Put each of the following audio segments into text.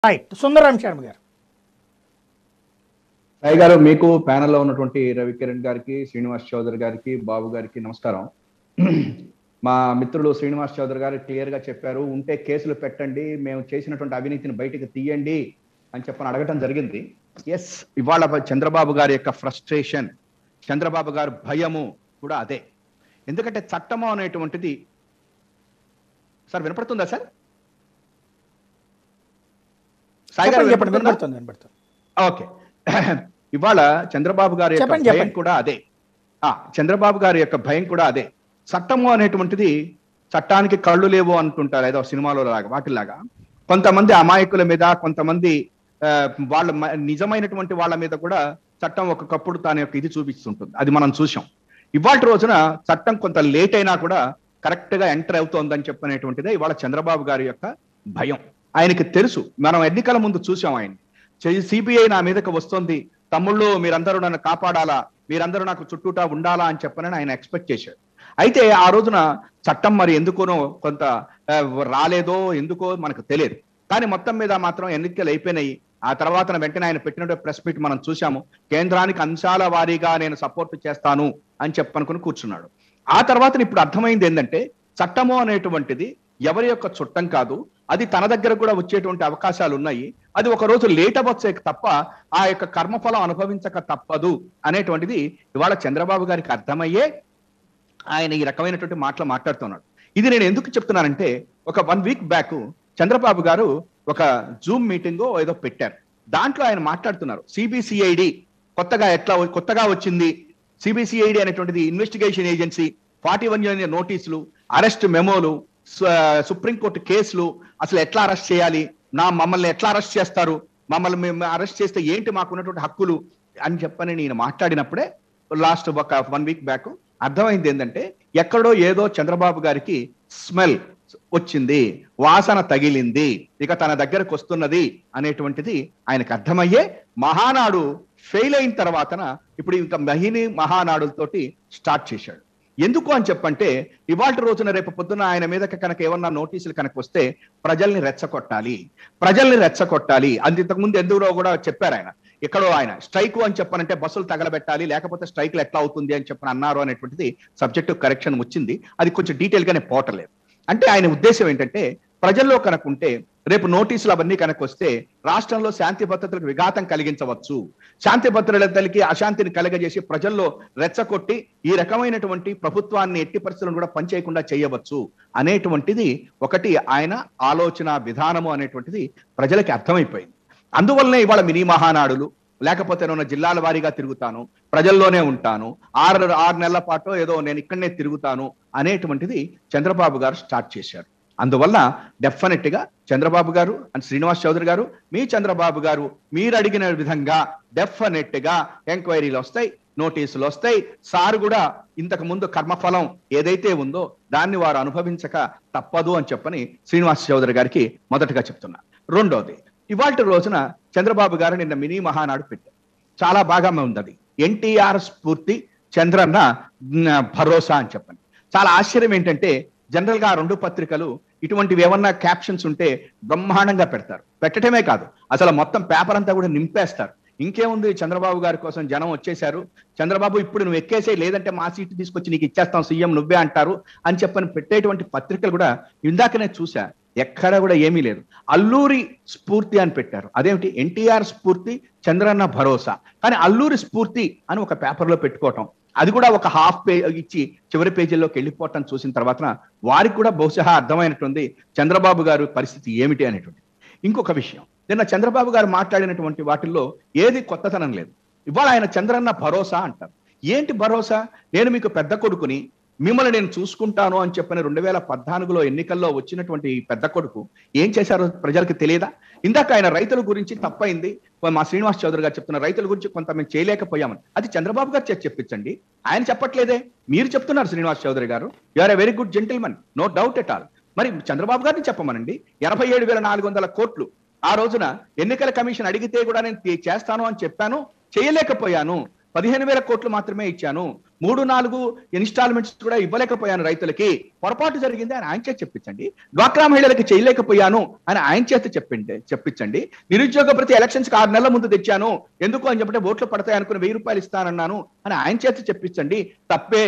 Right Sundararam Sharma గారు సాయి గారు మీకు ప్యానెల్లో ఉన్నటువంటి రవికిరణ్ గారికి శ్రీనివాస్ చౌదరి గారికి బాబు గారికి నమస్కారం మా మిత్రులు శ్రీనివాస్ చౌదరి గారు క్లియర్ గా చెప్పారు ఉంటే కేసులు పెట్టండి మేము చేసినటువంటి అవినీతిని బయటికి తీయండి అని చెప్పని అడగటం జరిగింది ఎస్ ఇవాళ చంద్రబాబు గారి యొక్క ఫ్రస్ట్రేషన్ చంద్రబాబు గారి భయము కూడా అదే ఎందుకంటే చట్టము అనేటువంటిది సార్ వినపడుతుందా సార్ సాయి గారు చెప్పండి చెప్పండి వినపడుతుందా? వినపడుతుంది వినపడుతుంది ఓకే ఇవాళ చంద్రబాబు గారి యొక్క చెప్పండి, భయం చెప్పండి. కూడా అదే ఆ చంద్రబాబు గారి యొక్క భయం కూడా అదే చట్టము అనేటువంటిది చట్టానికి కళ్ళు లేవు అంటుంటారు ఏదో సినిమాలో లాగా వాటిలాగా కొంతమంది అమాయకుల మీద కొంతమంది ఆ, వాళ్ళ మ- నిజమైనటువంటి వాళ్ళ మీద కూడా చట్టం ఒకప్పుడు తన యొక్క ఇది చూపిస్తుంటుంది అది మనం చూసాం ఇవాళ రోజున చట్టం కొంత లేట్ అయినా కూడా కరెక్ట్ గా ఎంటర్ అవుతోందని చెప్పనేటువంటిదే ఇవాళ చంద్రబాబు గారి యొక్క భయం ఆయనకి తెలుసు మనం ఎన్నికల ముందు చూసాం ఆయన సిబిఐ నా మీదకి వస్తుంది తమ్ముళ్ళు మీరందరూ నన్ను కాపాడాలా మీరందరూ నాకు చుట్టూటా ఉండాలా అని చెప్పనని ఆయన ఎక్స్పెక్ట్ చేశాడు అయితే ఆ రోజున చట్టం మరి ఎందుకోనో కొంత ఆ, రాలేదో ఎందుకో మనకు తెలియదు కానీ మొత్తం మీద మాత్రం ఎన్నికలు అయిపోయినాయి ఆ తర్వాత వెంటనే ఆయన పెట్టిన ప్రెస్ మీట్ మనం చూసాము కేంద్రానికి అంశాల వారీగా నేను సపోర్ట్ చేస్తాను అని చెప్పనుకుని కూర్చున్నాడు ఆ తర్వాత ఇప్పుడు అర్థమైంది ఏంటంటే చట్టము అనేటువంటిది ఎవరి యొక్క చుట్టం కాదు అది తన దగ్గర కూడా వచ్చేటువంటి అవకాశాలు ఉన్నాయి అది ఒక రోజు లేట్ అవ్వచ్చే తప్ప ఆ యొక్క కర్మఫలం అనుభవించక తప్పదు అనేటువంటిది ఇవాళ చంద్రబాబు గారికి అర్థమయ్యే ఆయన ఈ రకమైనటువంటి మాటలు మాట్లాడుతున్నాడు ఇది నేను ఎందుకు చెప్తున్నానంటే ఒక వన్ వీక్ బ్యాక్ చంద్రబాబు గారు ఒక జూమ్ మీటింగ్ ఏదో పెట్టారు దాంట్లో ఆయన మాట్లాడుతున్నారు సిబిసిఐడి కొత్తగా ఎట్లా కొత్తగా వచ్చింది సిబిసిఐడి అనేటువంటిది ఇన్వెస్టిగేషన్ ఏజెన్సీ ఫార్టీ వన్ నోటీసులు అరెస్ట్ మెమోలు సుప్రీంకోర్టు కేసులు అసలు ఎట్లా అరెస్ట్ చేయాలి నా మమ్మల్ని ఎట్లా అరెస్ట్ చేస్తారు మమ్మల్ని మేము అరెస్ట్ చేస్తే ఏంటి మాకు ఉన్నటువంటి హక్కులు అని చెప్పని నేను మాట్లాడినప్పుడే లాస్ట్ ఒక వన్ వీక్ బ్యాక్ అర్థమైంది ఏంటంటే ఎక్కడో ఏదో చంద్రబాబు గారికి స్మెల్ వచ్చింది వాసన తగిలింది ఇక తన దగ్గరకు వస్తున్నది అనేటువంటిది ఆయనకు అర్థమయ్యే మహానాడు ఫెయిల్ అయిన తర్వాతన ఇప్పుడు ఇంకా మహిని మహానాడులతోటి స్టార్ట్ చేశాడు ఎందుకు అని చెప్పంటే ఇవాళ రోజున రేపు పొద్దున ఆయన మీద కనుక ఏమన్నా నోటీసులు కనుక వస్తే ప్రజల్ని రెచ్చగొట్టాలి ప్రజల్ని రెచ్చగొట్టాలి అది ఇంతకుముందు ఎందులో కూడా చెప్పారు ఆయన ఎక్కడో ఆయన స్ట్రైక్ అని చెప్పనంటే బస్సులు తగలబెట్టాలి లేకపోతే స్ట్రైక్లు ఎట్లా అవుతుంది అని చెప్పని అన్నారు అనేటువంటిది సబ్జెక్టు కరెక్షన్ వచ్చింది అది కొంచెం డీటెయిల్ గానే పోవట్లేదు అంటే ఆయన ఉద్దేశం ఏంటంటే ప్రజల్లో కనుక ఉంటే రేపు నోటీసులు అవన్నీ కనుక వస్తే రాష్ట్రంలో శాంతి భద్రతలకు విఘాతం కలిగించవచ్చు శాంతి భద్రతలకి అశాంతిని కలగజేసి ప్రజల్లో రెచ్చగొట్టి ఈ రకమైనటువంటి ప్రభుత్వాన్ని ఎట్టి పరిస్థితులను కూడా పనిచేయకుండా చేయవచ్చు అనేటువంటిది ఒకటి ఆయన ఆలోచన విధానము అనేటువంటిది ప్రజలకి అర్థమైపోయింది అందువల్లనే ఇవాళ మినీ మహానాడులు లేకపోతే నేను జిల్లాల వారీగా తిరుగుతాను ప్రజల్లోనే ఉంటాను ఆరు ఆరు నెలల పాటు ఏదో నేను ఇక్కడనే తిరుగుతాను అనేటువంటిది చంద్రబాబు గారు స్టార్ట్ చేశారు అందువల్ల డెఫినెట్ గా చంద్రబాబు గారు అండ్ శ్రీనివాస్ చౌదరి గారు మీ చంద్రబాబు గారు మీరు అడిగిన విధంగా డెఫినెట్ గా ఎంక్వైరీలు వస్తాయి నోటీసులు వస్తాయి సార్ కూడా ఇంతకు ముందు కర్మఫలం ఏదైతే ఉందో దాన్ని వారు అనుభవించక తప్పదు అని చెప్పని శ్రీనివాస్ చౌదరి గారికి మొదటగా చెప్తున్నా రెండోది ఇవాళ రోజున చంద్రబాబు గారు నిన్న మినీ మహానాడు పెట్టారు చాలా బాగా ఉంది అది ఎన్టీఆర్ స్ఫూర్తి చంద్రన్న మ్, భరోసా అని చెప్పని చాలా ఆశ్చర్యం ఏంటంటే జనరల్ గా ఆ రెండు పత్రికలు ఇటువంటివి ఏమన్నా క్యాప్షన్స్ ఉంటే బ్రహ్మాండంగా పెడతారు పెట్టడమే కాదు అసలు మొత్తం పేపర్ అంతా కూడా నింపేస్తారు ఇంకేముంది చంద్రబాబు గారి కోసం జనం వచ్చేశారు చంద్రబాబు ఇప్పుడు నువ్వు ఎక్కేసే లేదంటే మా సీటు తీసుకొచ్చి నీకు ఇచ్చేస్తాం సీఎం నువ్వే అంటారు అని చెప్పని పెట్టేటువంటి పత్రికలు కూడా ఇందాకనే చూసా ఎక్కడ కూడా ఏమీ లేదు అల్లూరి స్ఫూర్తి అని పెట్టారు అదేమిటి ఎన్టీఆర్ స్ఫూర్తి చంద్రన్న భరోసా కానీ అల్లూరి స్ఫూర్తి అని ఒక పేపర్లో పెట్టుకోవటం అది కూడా ఒక హాఫ్ పేజ్ ఇచ్చి చివరి పేజీల్లోకి వెళ్ళిపోవటం చూసిన తర్వాత వారికి కూడా బహుశా అర్థమైనట్టుంది చంద్రబాబు గారు పరిస్థితి ఏమిటి అనేటువంటి ఇంకొక విషయం నిన్న చంద్రబాబు గారు మాట్లాడినటువంటి వాటిల్లో ఏది కొత్తతనం లేదు ఇవాళ ఆయన చంద్రన్న భరోసా అంటారు ఏంటి భరోసా నేను మీకు పెద్ద కొడుకుని మిమ్మల్ని నేను చూసుకుంటాను అని చెప్పిన రెండు వేల పద్నాలుగులో ఎన్నికల్లో వచ్చినటువంటి ఈ పెద్ద కొడుకు ఏం చేశారో ప్రజలకు తెలియదా ఇందాక ఆయన రైతుల గురించి తప్పైంది మా శ్రీనివాస్ చౌదరి గారు చెప్తున్న రైతుల గురించి కొంత మేము చేయలేకపోయామని అది చంద్రబాబు గారు చేసి చెప్పించండి ఆయన చెప్పట్లేదే మీరు చెప్తున్నారు శ్రీనివాస్ చౌదరి గారు you are a very good gentleman no doubt at all మరి చంద్రబాబు గారిని చెప్పమనండి ఎనభై ఏడు వేల నాలుగు వందల కోట్లు ఆ రోజున ఎన్నికల కమిషన్ అడిగితే కూడా నేను తీ- చేస్తాను అని చెప్పాను చేయలేకపోయాను పదిహేను వేల కోట్లు మాత్రమే ఇచ్చాను మూడు నాలుగు ఇన్స్టాల్మెంట్స్ కూడా ఇవ్వలేకపోయాను రైతులకి పొరపాటు జరిగింది అని ఆయన చేత చెప్పించండి డ్వాక్రా మహిళలకి చేయలేకపోయాను అని ఆయన చేత చెప్పిండి చెప్పించండి నిరుద్యోగ ప్రతి ఎలక్షన్స్ కి ఆరు నెలల ముందు తెచ్చాను ఎందుకు అని చెప్పంటే ఓట్లు పడతాయి అనుకుని వెయ్యి రూపాయలు ఇస్తానన్నాను అని ఆయన చేత చెప్పించండి తప్పే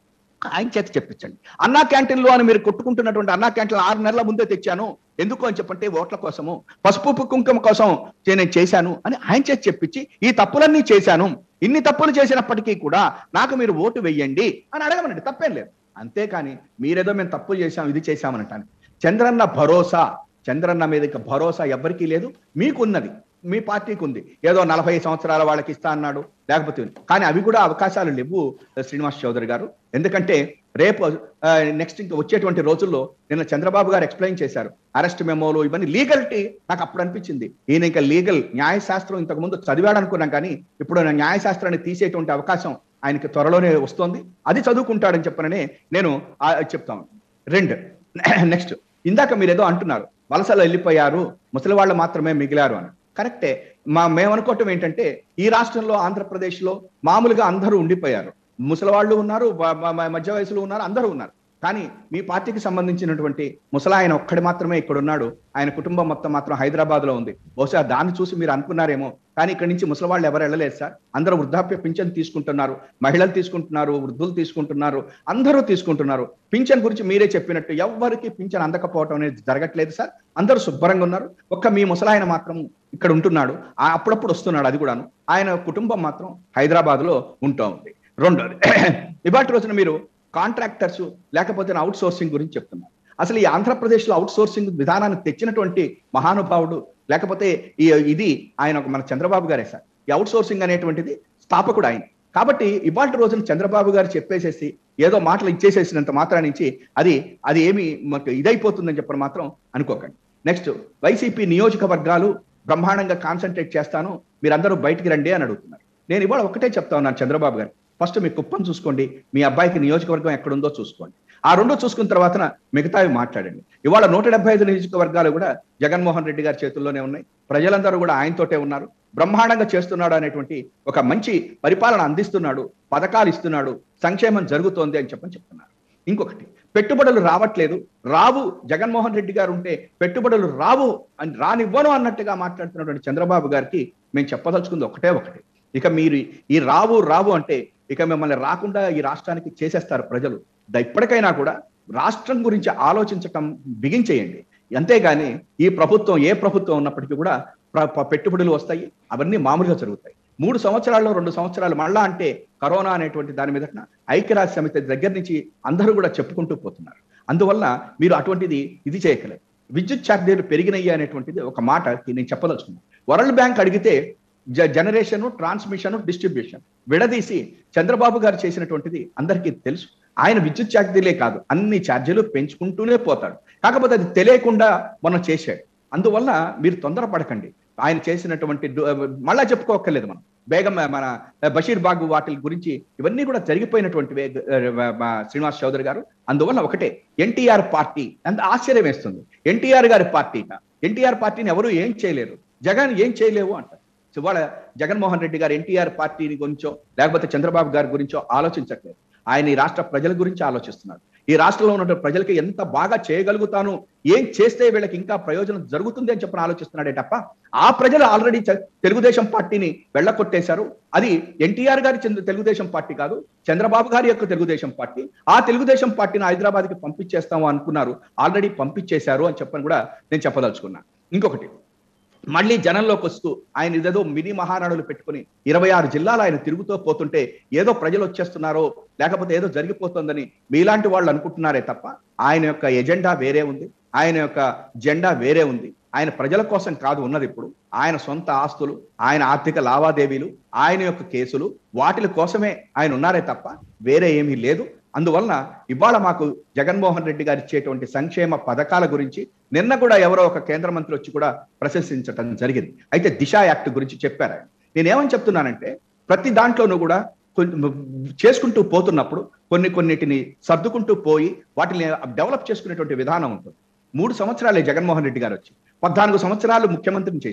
ఆయన చేత చెప్పించండి అన్నా క్యాంటీన్లో అని మీరు కొట్టుకుంటున్నటువంటి అన్నా క్యాంటీన్ ఆరు నెలల ముందే తెచ్చాను ఎందుకు అని చెప్పంటే ఓట్ల కోసము పసుపు కుంకుమ కోసం చే- నేను చేశాను అని ఆయన చేత చెప్పించి ఈ తప్పులన్నీ చేశాను ఇన్ని తప్పులు చేసినప్పటికీ కూడా నాకు మీరు ఓటు వెయ్యండి అని అడగమనండి తప్పేం లేదు అంతేకాని మీరేదో మేము తప్పులు చేశాం ఇది చేశామనంటాను చంద్రన్న భరోసా చంద్రన్న మీద ఇక భరోసా ఎవ్వరికీ లేదు మీకున్నది మీ పార్టీకి ఉంది ఏదో నలభై సంవత్సరాల వాళ్ళకి ఇస్తా అన్నాడు లేకపోతే ఉంది. కానీ అవి కూడా అవకాశాలు లేవు శ్రీనివాస్ చౌదరి గారు ఎందుకంటే రేపు నెక్స్ట్ ఇంకా వచ్చేటువంటి రోజుల్లో నిన్న చంద్రబాబు గారు ఎక్స్ప్లెయిన్ చేశారు అరెస్ట్ మెమోలు ఇవన్నీ లీగల్టీ నాకు అప్పుడు అనిపించింది ఈయన ఇంకా లీగల్ న్యాయశాస్త్రం ఇంతకు ముందు చదివాడు అనుకున్నాం కానీ ఇప్పుడు నా న్యాయశాస్త్రాన్ని తీసేటువంటి అవకాశం ఆయనకి త్వరలోనే వస్తోంది అది చదువుకుంటాడని చెప్పనని నేను ఆ, చెప్తాను రెండు నెక్స్ట్ ఇందాక మీరు ఏదో అంటున్నారు వలసలో వెళ్ళిపోయారు ముసలి వాళ్ళు మాత్రమే మిగిలారు అని కరెక్టే మా మేము అనుకోవటం ఏంటంటే ఈ రాష్ట్రంలో ఆంధ్రప్రదేశ్లో మామూలుగా అందరూ ఉండిపోయారు ముసలి వాళ్ళు ఉన్నారు వ- మ- మ- మధ్య వయసులో ఉన్నారు అందరూ ఉన్నారు కానీ మీ పార్టీకి సంబంధించినటువంటి ముసలాయన ఒక్కడి మాత్రమే ఇక్కడ ఉన్నాడు ఆయన కుటుంబం మొత్తం మాత్రం హైదరాబాద్ లో ఉంది బహుశా దాన్ని చూసి మీరు అనుకున్నారేమో కానీ ఇక్కడి నుంచి ముసలి వాళ్ళు ఎవరు వెళ్ళలేదు సార్ అందరూ వృద్ధాప్య పింఛన్ తీసుకుంటున్నారు మహిళలు తీసుకుంటున్నారు వృద్ధులు తీసుకుంటున్నారు అందరూ తీసుకుంటున్నారు పింఛన్ గురించి మీరే చెప్పినట్టు ఎవరికి పింఛన్ అందకపోవటం అనేది జరగట్లేదు సార్ అందరూ శుభ్రంగా ఉన్నారు ఒక్క మీ ముసలాయన మాత్రం ఇక్కడ ఉంటున్నాడు ఆ అప్పుడప్పుడు వస్తున్నాడు అది కూడాను ఆయన కుటుంబం మాత్రం హైదరాబాద్ లో ఉంటూ ఉంది రెండోది ఇవాటి రోజున మీరు కాంట్రాక్టర్స్ లేకపోతే అవుట్ సోర్సింగ్ గురించి చెప్తున్నారు అసలు ఈ ఆంధ్రప్రదేశ్ లో అవుట్ సోర్సింగ్ విధానాన్ని తెచ్చినటువంటి మహానుభావుడు లేకపోతే ఈ ఇది ఆయన ఒక మన చంద్రబాబు గారే సార్ ఈ అవుట్ సోర్సింగ్ అనేటువంటిది స్థాపకుడు ఆయన కాబట్టి ఇవాళ రోజున చంద్రబాబు గారు చెప్పేసేసి ఏదో మాటలు ఇచ్చేసేసినంత మాత్రం నుంచి అది అది ఏమి మనకు ఇదైపోతుందని చెప్పడం మాత్రం అనుకోకండి నెక్స్ట్ వైసీపీ నియోజకవర్గాలు బ్రహ్మాండంగా కాన్సన్ట్రేట్ చేస్తాను మీరందరూ బయటికి రండి అని అడుగుతున్నారు నేను ఇవాళ ఒకటే చెప్తా ఉన్నాను చంద్రబాబు గారు ఫస్ట్ మీ కుప్పం చూసుకోండి మీ అబ్బాయికి నియోజకవర్గం ఎక్కడుందో చూసుకోండి ఆ రెండో చూసుకున్న తర్వాత మిగతావి మాట్లాడండి ఇవాళ నూట డెబ్బై ఐదు నియోజకవర్గాలు కూడా జగన్మోహన్ రెడ్డి గారి చేతుల్లోనే ఉన్నాయి ప్రజలందరూ కూడా ఆయనతోటే ఉన్నారు బ్రహ్మాండంగా చేస్తున్నాడు అనేటువంటి ఒక మంచి పరిపాలన అందిస్తున్నాడు పథకాలు ఇస్తున్నాడు సంక్షేమం జరుగుతోంది అని చెప్పని చెప్తున్నారు ఇంకొకటి పెట్టుబడులు రావట్లేదు రావు జగన్మోహన్ రెడ్డి గారు ఉంటే పెట్టుబడులు రావు అని రానివ్వను అన్నట్టుగా మాట్లాడుతున్నటువంటి చంద్రబాబు గారికి మేము చెప్పదలుచుకుంది ఒకటే ఒకటి ఇక మీరు ఈ రావు రావు అంటే ఇక మిమ్మల్ని రాకుండా ఈ రాష్ట్రానికి చేసేస్తారు ప్రజలు ద- ఇప్పటికైనా కూడా రాష్ట్రం గురించి ఆలోచించటం బిగించేయండి అంతేగాని ఈ ప్రభుత్వం ఏ ప్రభుత్వం ఉన్నప్పటికీ కూడా ప్ర- ప- పెట్టుబడులు వస్తాయి అవన్నీ మామూలుగా జరుగుతాయి మూడు సంవత్సరాల్లో రెండు సంవత్సరాలు మళ్ళా అంటే కరోనా అనేటువంటి దాని మీద ఐక్యరాజ్య సమితి దగ్గర నుంచి అందరూ కూడా చెప్పుకుంటూ పోతున్నారు అందువల్ల మీరు అటువంటిది ఇది చేయగలరు విద్యుత్ ఛార్జీలు పెరిగినాయి అనేటువంటిది ఒక మాట నేను చెప్పదలుచుకున్నాను వరల్డ్ బ్యాంక్ అడిగితే జనరేషన్ ట్రాన్స్మిషన్ డిస్ట్రిబ్యూషన్ విడదీసి చంద్రబాబు గారు చేసినటువంటిది అందరికీ తెలుసు ఆయన విద్యుత్ ఛార్జీలే కాదు అన్ని ఛార్జీలు పెంచుకుంటూనే పోతాడు కాకపోతే అది తెలియకుండా మనం చేశాడు అందువల్ల మీరు తొందరపడకండి ఆయన చేసినటువంటి డు- మళ్ళా చెప్పుకోక్కర్లేదు మనం బేగం మన బషీర్ బాగు వాటి గురించి ఇవన్నీ కూడా జరిగిపోయినటువంటివే మా శ్రీనివాస్ చౌదరి గారు అందువల్ల ఒకటే ఎన్టీఆర్ పార్టీ అంత ఆశ్చర్యం వేస్తుంది ఎన్టీఆర్ గారి పార్టీగా ఎన్టీఆర్ పార్టీని ఎవరు ఏం చేయలేరు జగన్ ఏం చేయలేవు అంటారు ఇవాళ జగన్మోహన్ రెడ్డి గారు ఎన్టీఆర్ పార్టీని గురించో లేకపోతే చంద్రబాబు గారి గురించో ఆలోచించట్లేదు ఆయన ఈ రాష్ట్ర ప్రజల గురించి ఆలోచిస్తున్నారు ఈ రాష్ట్రంలో ఉన్న ప్రజలకి ఎంత బాగా చేయగలుగుతాను ఏం చేస్తే వీళ్ళకి ఇంకా ప్రయోజనం జరుగుతుంది అని చెప్పని ఆలోచిస్తున్నాడే తప్ప ఆ ప్రజలు ఆల్రెడీ తెలుగుదేశం పార్టీని వెళ్ళకొట్టేశారు అది ఎన్టీఆర్ గారి చంద్ర- తెలుగుదేశం పార్టీ కాదు చంద్రబాబు గారి యొక్క తెలుగుదేశం పార్టీ ఆ తెలుగుదేశం పార్టీని హైదరాబాద్ కి పంపించేస్తాము అనుకున్నారు ఆల్రెడీ పంపించేశారు అని చెప్పని కూడా నేను చెప్పదలుచుకున్నా ఇంకొకటి మళ్ళీ జనంలోకి వస్తూ ఆయన ఇదేదో మినీ మహానాడులు పెట్టుకుని ఇరవై ఆరు జిల్లాలు ఆయన తిరుగుతూ పోతుంటే ఏదో ప్రజలు వచ్చేస్తున్నారో లేకపోతే ఏదో జరిగిపోతుందని మీలాంటి వాళ్ళు అనుకుంటున్నారే తప్ప ఆయన యొక్క ఎజెండా వేరే ఉంది ఆయన యొక్క జెండా వేరే ఉంది ఆయన ప్రజల కోసం కాదు ఉన్నది ఇప్పుడు ఆయన సొంత ఆస్తులు ఆయన ఆర్థిక లావాదేవీలు ఆయన యొక్క కేసులు వాటిల కోసమే ఆయన ఉన్నారే తప్ప వేరే ఏమీ లేదు అందువలన ఇవాళ మాకు జగన్మోహన్ రెడ్డి గారు ఇచ్చేటువంటి సంక్షేమ పథకాల గురించి నిన్న కూడా ఎవరో ఒక కేంద్ర మంత్రి వచ్చి కూడా ప్రశంసించడం జరిగింది అయితే దిశ యాక్ట్ గురించి చెప్పారు ఆయన నేనేమని చెప్తున్నానంటే ప్రతి దాంట్లోనూ కూడా కొన్ని చేసుకుంటూ పోతున్నప్పుడు కొన్ని కొన్నిటిని సర్దుకుంటూ పోయి వాటిని డెవలప్ చేసుకునేటువంటి విధానం ఉంటుంది మూడు సంవత్సరాలే జగన్మోహన్ రెడ్డి గారు వచ్చి పద్నాలుగు సంవత్సరాలు ముఖ్యమంత్రిని చేశాడు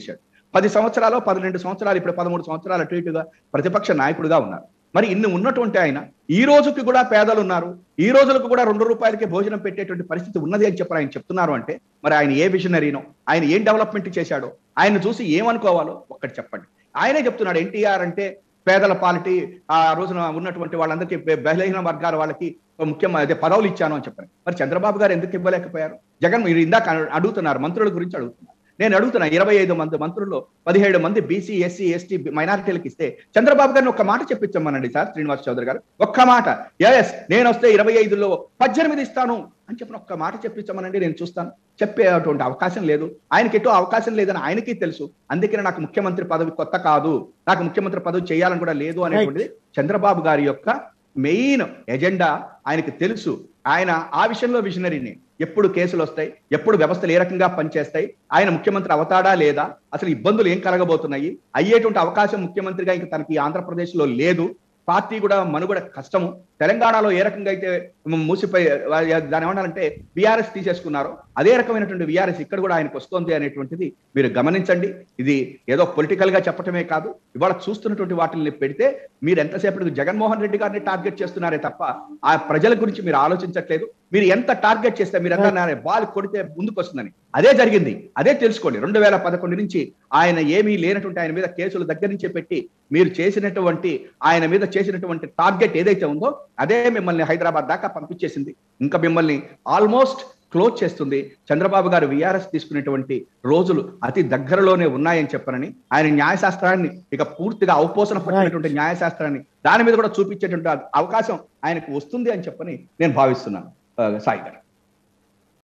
పది సంవత్సరాలు పన్నెండు సంవత్సరాలు ఇప్పుడు పదమూడు సంవత్సరాలు అటు ఇటుగా ప్రతిపక్ష నాయకుడిగా ఉన్నారు మరి ఇన్ని ఉన్నటువంటి ఆయన ఈ రోజుకి కూడా పేదలు ఉన్నారు ఈ రోజులకు కూడా రెండు రూపాయలకి భోజనం పెట్టేటువంటి పరిస్థితి ఉన్నది అని చెప్పి ఆయన చెప్తున్నారు అంటే మరి ఆయన ఏ విజనరీనో ఆయన ఏం డెవలప్మెంట్ చేశాడో ఆయన చూసి ఏమనుకోవాలో ఒక్కటి చెప్పండి ఆయనే చెప్తున్నాడు ఎన్టీఆర్ అంటే పేదల పాలిటీ ఆ రోజున ఉన్నటువంటి వాళ్ళందరికీ బె- బలహీన వర్గాల వాళ్ళకి ముఖ్యం అదే పదవులు ఇచ్చాను అని చెప్పారు మరి చంద్రబాబు గారు ఎందుకు ఇవ్వలేకపోయారు జగన్ మీరు ఇందాక అడుగుతున్నారు మంత్రుల గురించి అడుగుతున్నారు నేను అడుగుతున్నా ఇరవై ఐదు మంది మంత్రుల్లో పదిహేడు మంది బీసీ ఎస్సీ ఎస్టీ మైనారిటీలకు ఇస్తే చంద్రబాబు గారిని ఒక్క మాట చెప్పించమనండి సార్ శ్రీనివాస్ చౌదరి గారు ఒక్క మాట ఎస్ నేను వస్తే ఇరవై ఐదులో పద్దెనిమిది ఇస్తాను అని చెప్పిన ఒక్క మాట చెప్పించమనండి నేను చూస్తాను చెప్పేటువంటి అవకాశం లేదు ఆయనకి ఎటో అవకాశం లేదని ఆయనకి తెలుసు అందుకనే నాకు ముఖ్యమంత్రి పదవి కొత్త కాదు నాకు ముఖ్యమంత్రి పదవి చేయాలని కూడా లేదు అనేటువంటిది చంద్రబాబు గారి యొక్క మెయిన్ ఎజెండా ఆయనకి తెలుసు ఆయన ఆ విషయంలో విజనరీని ఎప్పుడు కేసులు వస్తాయి ఎప్పుడు వ్యవస్థలు ఏ రకంగా పనిచేస్తాయి ఆయన ముఖ్యమంత్రి అవుతాడా లేదా అసలు ఇబ్బందులు ఏం కలగబోతున్నాయి అయ్యేటువంటి అవకాశం ముఖ్యమంత్రిగా ఇంక తనకి ఆంధ్రప్రదేశ్ లో లేదు పార్టీ కూడా మనుగడ కష్టము తెలంగాణలో ఏ రకంగా అయితే మూసిపోయి దాని ఏమన్నారంటే బీఆర్ఎస్ తీసేసుకున్నారో అదే రకమైనటువంటి బీఆర్ఎస్ ఇక్కడ కూడా ఆయనకు వస్తుంది అనేటువంటిది మీరు గమనించండి ఇది ఏదో పొలిటికల్ గా చెప్పటమే కాదు ఇవాళ చూస్తున్నటువంటి వాటిని పెడితే మీరు ఎంతసేపటికి జగన్మోహన్ రెడ్డి గారిని టార్గెట్ చేస్తున్నారే తప్ప ఆ ప్రజల గురించి మీరు ఆలోచించట్లేదు మీరు ఎంత టార్గెట్ చేస్తే మీరు ఎంత బాల్ కొడితే ముందుకు వస్తుందని అదే జరిగింది అదే తెలుసుకోండి రెండు వేల పదకొండు నుంచి ఆయన ఏమీ లేనటువంటి ఆయన మీద కేసులు దగ్గర నుంచే పెట్టి మీరు చేసినటువంటి ఆయన మీద చేసినటువంటి టార్గెట్ ఏదైతే ఉందో అదే మిమ్మల్ని హైదరాబాద్ దాకా పంపించేసింది ఇంకా మిమ్మల్ని ఆల్మోస్ట్ క్లోజ్ చేస్తుంది చంద్రబాబు గారు విఆర్ఎస్ తీసుకునేటువంటి రోజులు అతి దగ్గరలోనే ఉన్నాయని చెప్పనని ఆయన న్యాయశాస్త్రాన్ని ఇక పూర్తిగా అవపోసన పట్టినటువంటి న్యాయశాస్త్రాన్ని దాని మీద కూడా చూపించేటువంటి అవకాశం ఆయనకు వస్తుంది అని చెప్పని నేను భావిస్తున్నాను ఆ, సాయి గారు